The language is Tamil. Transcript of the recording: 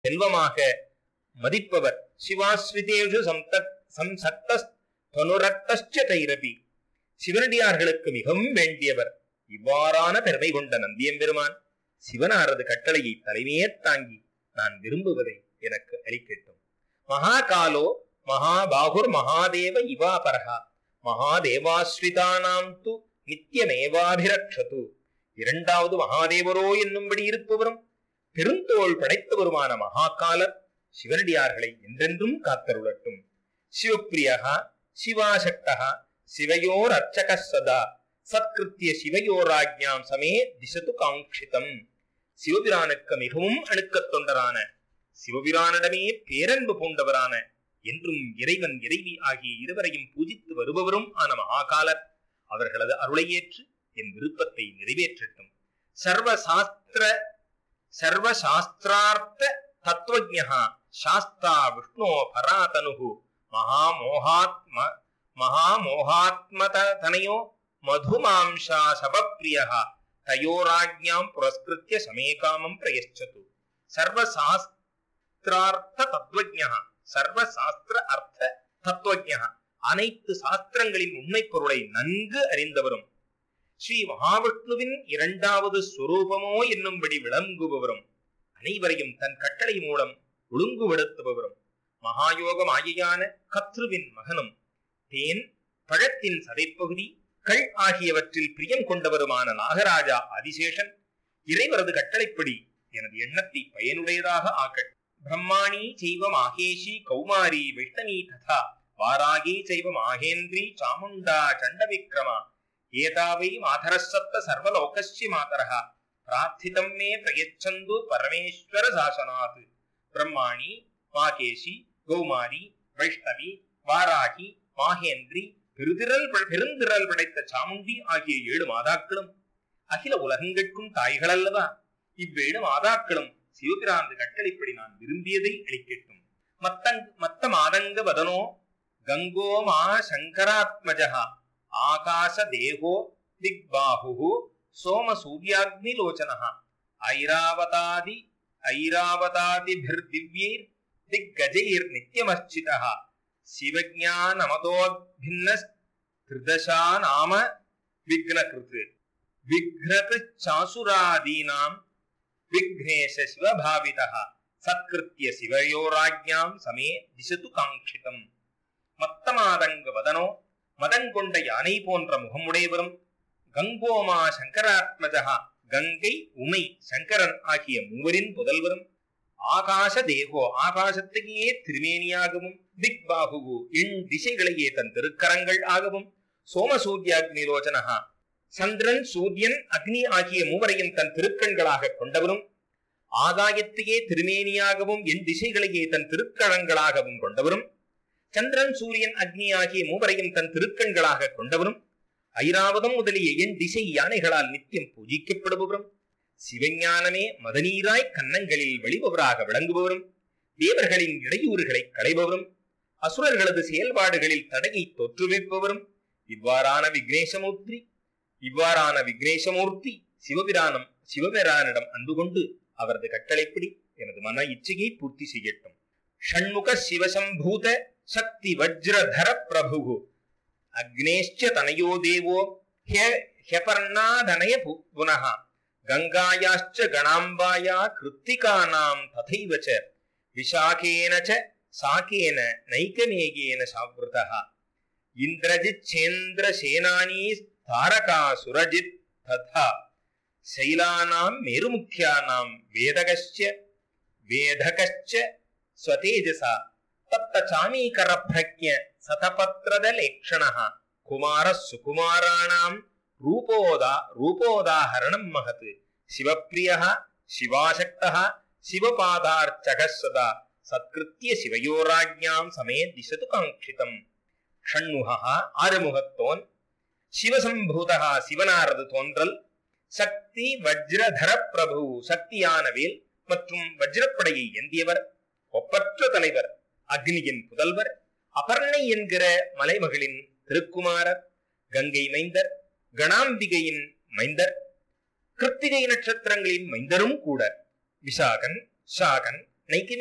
செல்வமாக மதிப்பவர் சிவாஸ்ரிதேஷு சம்தத் சம்சக்த தனுரக்தஸ்ச தைரபி சிவனடியார்களுக்கு மிகவும் வேண்டியவர் இவ்வாறான பெருமை கொண்ட நந்தியம்பெருமான் சிவனாரது கட்டளையை தலைமையே தாங்கி நான் விரும்புவதை எனக்கு அளிக்கட்டும் மகாகாலோ மகாபாகுர் மகாதேவ இவாபரகா மகாதேவாஸ்ரிதானாம் து நித்தியமேவாபிரக்ஷது இரண்டாவது மகாதேவரோ என்னும்படி இருப்பவரும் பெருந்தோள் படைத்தவருமான மகாகாலர் சிவனடியார்களை என்றென்றும் காத்தருளட்டும் சிவப்பிரியகா சிவாசக்தகா சிவயோர் அர்ச்சக சதா சத்கிருத்திய சிவயோராஜ்ஞாம் சமே திசது காங்கிதம் சிவபிரானுக்கு மிகவும் அணுக்கத் தொண்டரான சிவபிரானிடமே பேரன்பு பூண்டவரான என்றும் இறைவன் இறைவி ஆகிய இருவரையும் பூஜித்து வருபவரும் ஆன மகாகாலர் அவர்களது அருளை ஏற்று என் விருப்பத்தை நிறைவேற்றட்டும் சர்வ சாஸ்திர சர்வ சாஸ்திரார்த்த தத்துவஜா சாஸ்தா விஷ்ணோ பராதனு மகாமோகாத்ம மகாமோகாத்மதனயோ மதுமாம்சா சபப்பிரியா தயோராஜ்ஞாம் புரஸ்கிருத்திய சமேகாமம் பிரயச்சது சர்வசாஸ்திரார்த்த தத்துவஜா சர்வசாஸ்திர அர்த்த தத்துவஜா அனைத்து சாஸ்திரங்களின் உண்மை பொருளை நன்கு அறிந்தவரும் ஸ்ரீ மகாவிஷ்ணுவின் இரண்டாவது ஸ்வரூபமோ என்னும்படி விளங்குபவரும் அனைவரையும் தன் கட்டளை மூலம் ஒழுங்குபடுத்துபவரும் மகாயோக மாயையான கத்ருவின் மகனும் தேன் பழத்தின் சதைப்பகுதி கள் ஆகியவற்றில் பிரியம் கொண்டவருமான நாகராஜா ஆதிசேஷன் இறைவரது கட்டளைப்படி எனது எண்ணத்தை பயனுடையதாக ஆக்கட்டும் பிரம்மாணி செய்வ மாகேஷி கௌமாரி வைஷ்ணவி ததா வாராகி செய்வ மாகேந்திரி சாமுண்டா சண்டவிக்ரமா ஏதாவை மாதரசப்த சர்வலோகஸ்ய மாதரः பிரார்த்திதம் மே பிரயச்சந்து பரமேஸ்வர சாசனாத் பிரம்மாணி மாகேஷி கௌமாரி வைஷ்ணவி வாராகி மாகேந்திரி பெருதிரல் பெருந்திரல் படைத்த சாமுண்டி ஆகிய ஏழு மாதாக்களும் அகில உலகங்கட்கும் தாய்கள் அல்லவா இவ்வேழு மாதாக்களும் சிவபிராந்து கட்டளைப்படி நான் விரும்பியதை அளிக்கட்டும் மத்தங் மத்த மாதங்க வதனோ கங்கோ மா சங்கராத்மஜா ஆகாச தேகோ திக்பாஹு சோம சூர்யாக்னிலோச்சன ஐராவதாதி ஐராவதாதிபிர்திவ்யைர் திக்கஜைர் நித்யமர்ச்சிதः சிவஜானமதோபின்ன திருதசா நாம விக்னகிருத் விக்னகிருச்சாசுராதீனாம் விக்னேஷ சிவபாவிதः சத்கிருத்திய சிவயோராஜ்ஞாம் சமே திசது காங்கிதம் மத்தமாதங்க வதனோ மதங்கொண்ட யானை போன்ற முகமுடையவரும் கங்கோமா சங்கராத்மஜா கங்கை உமை சங்கரன் ஆகிய மூவரின் புதல்வரும் ஆகாச தேகோ ஆகாசத்தையே திருமேனியாகவும் திக் பாகுகு எண் திசைகளையே தன் திருக்கரங்கள் ஆகவும் சோமசூர்யாக்னிலோச்சனஹா சந்திரன் சூரியன் அக்னி ஆகிய மூவரையும் தன் திருக்கண்களாக கொண்டவரும் ஆகாயத்தையே திருமேனியாகவும் என் திசைகளையே தன் திருக்கரங்களாகவும் கொண்டவரும் சந்திரன் சூரியன் அக்னி ஆகிய மூவரையும் தன் திருக்கண்களாக கொண்டவரும் ஐராவதம் முதலிய என் திசை யானைகளால் நித்தியம் பூஜிக்கப்படுபவரும் சிவஞானமே மதநீராய் கன்னங்களில் வெளிபவராக விளங்குபவரும் தேவர்களின் இடையூறுகளை களைபவரும் அசுரர்களது செயல்பாடுகளில் தடையை தோற்றுவிப்பவரும் இவ்வாறான விக்னேசமூர்த்தி இவ்வாறான விக்னேசமூர்த்தி சிவபிரானம் சிவபிரானிடம் அன்பு கொண்டு அவரது கட்டளைப்படி எனது மன இச்சையை பூர்த்தி செய்யட்டும் ஷண்முக சிவசம்பூத சக்தி வஜ்ரதர பிரபு அக்னேஷ்ட தனயோ தேவோ ஹ்யபர்ணாதனய புனः கங்காயாश्च கணாம்பாயா கிருத்திகானாம் ததைவ ச விஷாகேன ச சாகேன நைகமேகேன சாவிருதः இந்திரஜித் சேந்திர சேனானி தாரகா சுரஜித் ததா சைலானாம் மேருமுக்கியானாம் வேதகश्च வேதகश्च ஸ்வதேஜசா தப்த சாமீகர பிரஜ்ஞ சதபத்ரதலேக்ஷணः குமார சுகுமாராணாம் ரூபோதா ரூபோதாஹரணம் மகத் சிவப்பிரியः சிவாசக்தः சிவபாதார்ச்சகः சதா சத்கிருத்திய சிவயோராஜ்ஞாம் சமே திசது காங்கிதம் ஷண்முகா ஆறுமுகத்தோன் சிவசம்பூதா சிவனாரது தோன்றல் சக்தி வஜ்ரதர பிரபு சக்தியான வேல் மற்றும் வஜ்ரப்படையை ஏந்தியவர் ஒப்பற்ற தலைவர் அக்னியின் புதல்வர் அபர்ணை என்கிற மலைமகளின் திருக்குமாரர் கங்கை மைந்தர் கணாம்பிகையின் மைந்தர் கிருத்திகை நட்சத்திரங்களின் மைந்தரும் கூட விசாகன் ஷாகன் நைக்கு